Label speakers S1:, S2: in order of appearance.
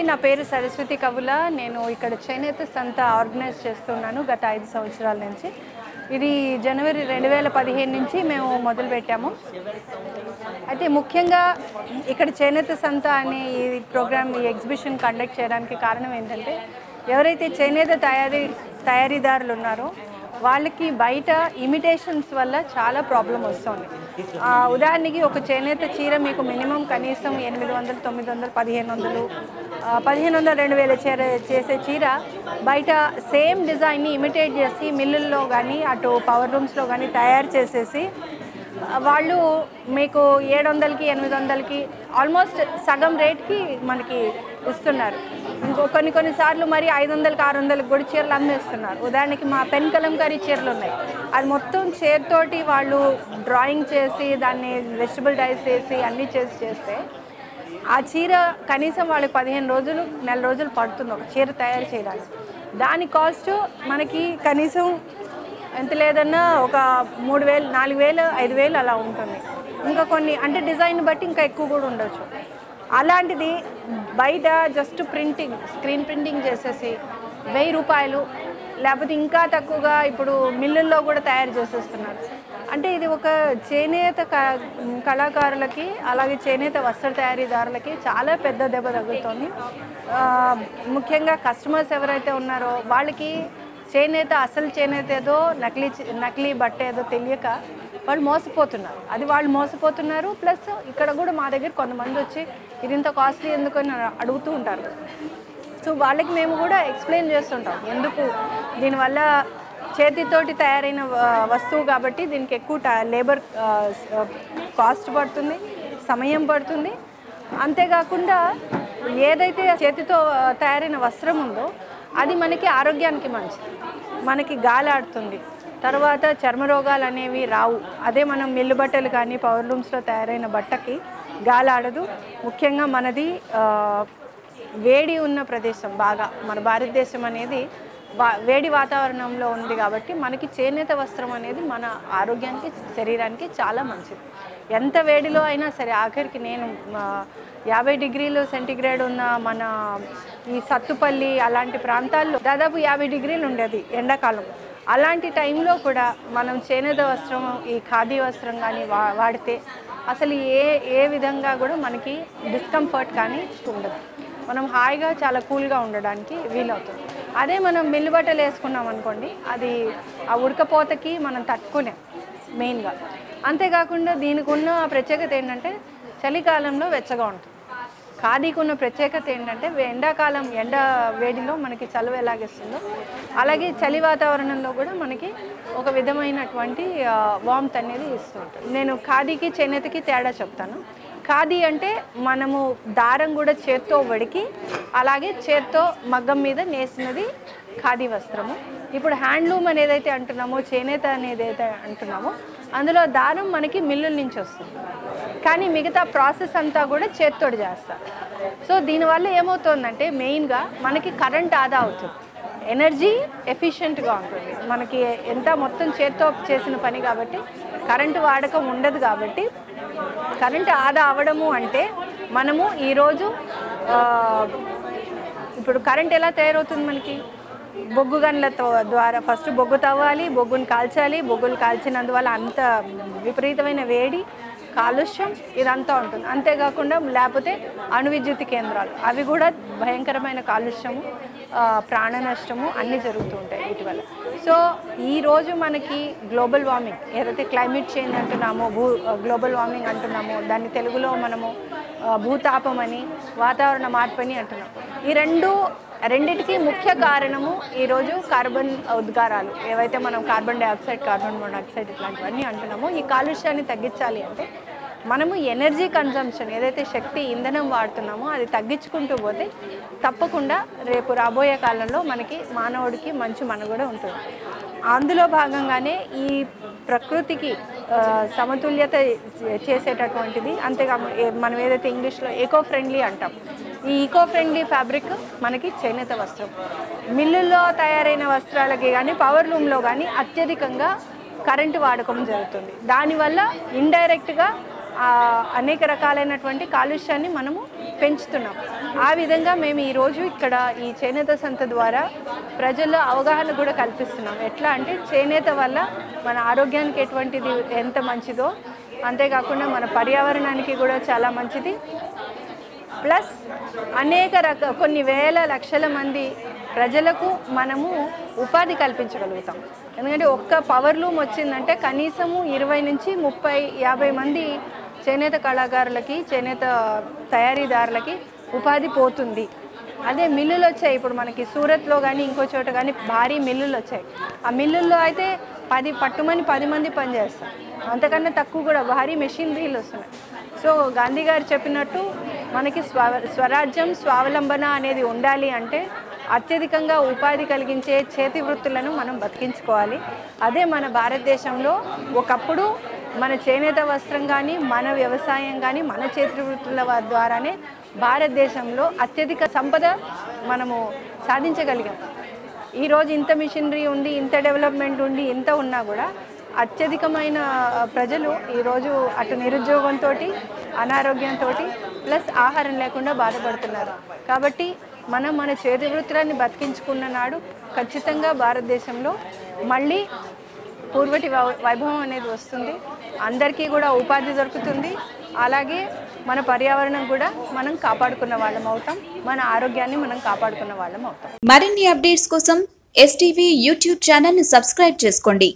S1: నా పేరు సరస్వతి కవుల నేను ఇక్కడ చేనేత సంత ఆర్గనైజ్ చేస్తున్నాను గత ఐదు సంవత్సరాల నుంచి ఇది జనవరి రెండు వేల పదిహేను నుంచి మేము మొదలుపెట్టాము అయితే ముఖ్యంగా ఇక్కడ చేనేత సంత అనే ఈ ప్రోగ్రామ్ ఈ ఎగ్జిబిషన్ కండక్ట్ చేయడానికి కారణం ఏంటంటే ఎవరైతే చేనేత తయారీ తయారీదారులు ఉన్నారో వాళ్ళకి బయట ఇమిటేషన్స్ వల్ల చాలా ప్రాబ్లం వస్తుంది ఆ, ఉదాహరణకి ఒక చేనేత చీర మీకు మినిమం కనీసం ఎనిమిది వందలు తొమ్మిది వందలు పదిహేను వందలు ఆ, పదిహేను వందలు రెండు వేల చీర చేసే చీర బయట సేమ్ డిజైన్ని ఇమిటేట్ చేసి మిల్లుల్లో కానీ అటు పవర్ రూమ్స్లో కానీ తయారు చేసేసి వాళ్ళు మీకు ఏడు వందలకి ఎనిమిది వందలకి ఆల్మోస్ట్ సగం రేట్కి మనకి ఇస్తున్నారు ఇంకో కొన్ని కొన్నిసార్లు మరి ఐదు వందలకి ఆరు వందలకి కూడా చీరలు అమ్మేస్తున్నారు ఉదాహరణకి మా పెన్ కలంకారీ చీరలు ఉన్నాయి అది మొత్తం చీరతోటి వాళ్ళు డ్రాయింగ్ చేసి దాన్ని వెజిటబుల్ డైస్ వేసి అన్నీ చేసి చేస్తే ఆ చీర కనీసం వాళ్ళకి పదిహేను రోజులు నెల రోజులు పడుతుంది ఒక చీర తయారు చేయడానికి దాని కాస్ట్ మనకి కనీసం ఎంత లేదన్నా ఒక మూడు వేలు నాలుగు వేలు ఐదు వేలు అలా ఉంటుంది ఇంకా కొన్ని అంటే డిజైన్ బట్టి ఇంకా ఎక్కువ కూడా ఉండొచ్చు అలాంటిది బయట జస్ట్ ప్రింటింగ్ స్క్రీన్ ప్రింటింగ్ చేసేసి వెయ్యి రూపాయలు లేకపోతే ఇంకా తక్కువగా ఇప్పుడు మిల్లుల్లో కూడా తయారు చేసేస్తున్నారు అంటే ఇది ఒక చేనేత క- కళాకారులకి అలాగే చేనేత వస్త్ర తయారీదారులకి చాలా పెద్ద దెబ్బ తగులుతోంది ఆ, ముఖ్యంగా కస్టమర్స్ ఎవరైతే ఉన్నారో వాళ్ళకి చేనేత అసలు చేనేత ఏదో నకిలీ చే- నకిలీ బట్ట ఏదో తెలియక వాళ్ళు మోసపోతున్నారు అది వాళ్ళు మోసపోతున్నారు ప్లస్ ఇక్కడ కూడా మా దగ్గర కొంతమంది వచ్చి ఇది ఇంత కాస్ట్లీ ఎందుకు అని అడుగుతూ ఉంటారు సో వాళ్ళకి మేము కూడా ఎక్స్ప్లెయిన్ చేస్తుంటాం ఎందుకు దీనివల్ల చేతితోటి తయారైన వ- వస్తువు కాబట్టి దీనికి ఎక్కువ ట- లేబర్ ఆ, స- కాస్ట్ పడుతుంది సమయం పడుతుంది అంతేకాకుండా ఏదైతే చేతితో ఆ, తయారైన వస్త్రం ఉందో అది మనకి ఆరోగ్యానికి మంచిది మనకి గాలి ఆడుతుంది తర్వాత చర్మ రోగాలు అనేవి రావు అదే మనం మిల్లు బట్టలు కానీ పవర్ లూమ్స్లో తయారైన బట్టకి గాలి ఆడదు ముఖ్యంగా మనది ఆ, వేడి ఉన్న ప్రదేశం బాగా మన భారతదేశం అనేది వా వేడి వాతావరణంలో ఉంది కాబట్టి మనకి చేనేత వస్త్రం అనేది మన ఆరోగ్యానికి శరీరానికి చాలా మంచిది ఎంత వేడిలో అయినా సరే ఆఖరికి నేను ఆ, యాభై డిగ్రీలు సెంటిగ్రేడ్ ఉన్న మన ఈ సత్తుపల్లి అలాంటి ప్రాంతాల్లో దాదాపు యాభై డిగ్రీలు ఉండేది ఎండాకాలం అలాంటి టైంలో కూడా మనం చేనేత వస్త్రం ఈ ఖాదీ వస్త్రం కానీ వా వాడితే అసలు ఏ ఏ విధంగా కూడా మనకి డిస్కంఫర్ట్ కానీ ఉండదు మనం హాయిగా చాలా కూల్గా ఉండడానికి వీలవుతుంది అదే మనం మిల్లు బట్టలు వేసుకున్నాం అనుకోండి అది ఆ ఉడకపోతకి మనం తట్టుకోలేం మెయిన్గా అంతేకాకుండా దీనికి ఉన్న ప్రత్యేకత ఏంటంటే చలికాలంలో వెచ్చగా ఉంటుంది ఖాదీకి ఉన్న ప్రత్యేకత ఏంటంటే వే- ఎండాకాలం ఎండ వేడిలో మనకి చలువ ఎలాగిస్తుందో అలాగే చలి వాతావరణంలో కూడా మనకి ఒక విధమైనటువంటి వామ్త్ అనేది ఇస్తుంటుంది నేను ఖాదీకి చేనేతకి తేడా చెప్తాను ఖాదీ అంటే మనము దారం కూడా చేత్తో వడికి అలాగే చేత్తో మగ్గం మీద నేసినది ఖాదీ వస్త్రము ఇప్పుడు హ్యాండ్లూమ్ అనేది ఏదైతే అంటున్నామో చేనేత అనేది అయితే అంటున్నామో అందులో దారం మనకి మిల్లుల నుంచి వస్తుంది కానీ మిగతా ప్రాసెస్ అంతా కూడా చేత్తోటి చేస్తారు సో దీనివల్ల ఏమవుతుందంటే మెయిన్గా మనకి కరెంట్ ఆదా అవుతుంది ఎనర్జీ ఎఫిషియెంట్గా ఉంటుంది మనకి ఎంత మొత్తం చేత్తో చేసిన పని కాబట్టి కరెంటు వాడకం ఉండదు కాబట్టి కరెంటు ఆదా అవ్వడము అంటే మనము ఈరోజు ఆ, ఇప్పుడు కరెంట్ ఎలా తయారవుతుంది మనకి బొగ్గు గన్లతో ద్వారా ఫస్ట్ బొగ్గు తవ్వాలి బొగ్గును కాల్చాలి బొగ్గులు కాల్చినందువల్ల అంత విపరీతమైన వేడి కాలుష్యం ఇదంతా ఉంటుంది అంతేకాకుండా లేకపోతే అణు విద్యుత్ కేంద్రాలు అవి కూడా భయంకరమైన కాలుష్యము ఆ, ప్రాణ నష్టము అన్నీ జరుగుతూ ఉంటాయి వీటి వల్ల సో ఈరోజు మనకి గ్లోబల్ వార్మింగ్ ఏదైతే క్లైమేట్ చేంజ్ అంటున్నామో భూ గ్లోబల్ వార్మింగ్ అంటున్నామో దాన్ని తెలుగులో మనము ఆ, భూతాపం అని వాతావరణ మార్పు అని అంటున్నాం ఈ రెండు రెండిటికి ముఖ్య కారణము ఈరోజు కార్బన్ ఉద్గారాలు ఏవైతే మనం కార్బన్ డైఆక్సైడ్ కార్బన్ మోనాక్సైడ్ ఇట్లాంటివన్నీ అంటున్నామో ఈ కాలుష్యాన్ని తగ్గించాలి అంటే మనము ఎనర్జీ కన్జంప్షన్ ఏదైతే శక్తి ఇంధనం వాడుతున్నామో అది తగ్గించుకుంటూ పోతే తప్పకుండా రేపు రాబోయే కాలంలో మనకి మానవుడికి మంచి మనుగడ ఉంటుంది అందులో భాగంగానే ఈ ప్రకృతికి ఆ, సమతుల్యత చేసేటటువంటిది అంతేకాకుండా ఏ- మనం ఏదైతే ఇంగ్లీష్లో ఎకో ఫ్రెండ్లీ అంటాం ఈ ఈకో ఫ్రెండ్లీ ఫ్యాబ్రిక్ మనకి చేనేత వస్త్రం మిల్లుల్లో తయారైన వస్త్రాలకి కానీ పవర్ లూమ్లో కానీ అత్యధికంగా కరెంటు వాడకం జరుగుతుంది దానివల్ల ఇండైరెక్ట్గా ఆ, అనేక రకాలైనటువంటి కాలుష్యాన్ని మనము పెంచుతున్నాం ఆ విధంగా మేము ఈరోజు ఇక్కడ ఈ చేనేత సంత ద్వారా ప్రజల్లో అవగాహన కూడా కల్పిస్తున్నాం ఎట్లా అంటే చేనేత వల్ల మన ఆరోగ్యానికి ఎటువంటిది ఎంత మంచిదో అంతేకాకుండా మన పర్యావరణానికి కూడా చాలా మంచిది ప్లస్ అనేక రక కొన్ని వేల లక్షల మంది ప్రజలకు మనము ఉపాధి కల్పించగలుగుతాం ఎందుకంటే ఒక్క పవర్ లూమ్ వచ్చిందంటే కనీసము ఇరవై నుంచి ముప్పై యాభై మంది చేనేత కళాకారులకి చేనేత తయారీదారులకి ఉపాధి పోతుంది అదే మిల్లులు వచ్చాయి ఇప్పుడు మనకి సూరత్లో కానీ ఇంకో చోట కానీ భారీ మిల్లులు వచ్చాయి ఆ మిల్లుల్లో అయితే పది పట్టుమని పది మంది పనిచేస్తారు అంతకన్నా తక్కువ కూడా భారీ మెషినరీలు వస్తున్నాయి సో గాంధీ గారు చెప్పినట్టు మనకి స్వ స్వరాజ్యం స్వావలంబన అనేది ఉండాలి అంటే అత్యధికంగా ఉపాధి కలిగించే చేతి వృత్తులను మనం బతికించుకోవాలి అదే మన భారతదేశంలో ఒకప్పుడు మన చేనేత వస్త్రం కానీ మన వ్యవసాయం కానీ మన చేతి వృత్తుల వ- ద్వారానే భారతదేశంలో అత్యధిక సంపద మనము సాధించగలిగాం ఈరోజు ఇంత మిషనరీ ఉండి ఇంత డెవలప్మెంట్ ఉండి ఇంత ఉన్నా కూడా అత్యధికమైన ప్రజలు ఈరోజు అటు నిరుద్యోగంతో అనారోగ్యంతో ప్లస్ ఆహారం లేకుండా బాధపడుతున్నారు కాబట్టి మనం మన చేతి వృత్తులని బతికించుకున్న నాడు ఖచ్చితంగా భారతదేశంలో మళ్ళీ పూర్వటి వై- వైభవం అనేది వస్తుంది అందరికీ కూడా ఉపాధి దొరుకుతుంది అలాగే మన పర్యావరణం కూడా మనం కాపాడుకున్న వాళ్ళం అవుతాం మన ఆరోగ్యాన్ని మనం కాపాడుకున్న వాళ్ళం అవుతాం
S2: మరిన్ని అప్డేట్స్ కోసం ఎస్టీవీ యూట్యూబ్ ఛానల్ని సబ్స్క్రైబ్ చేసుకోండి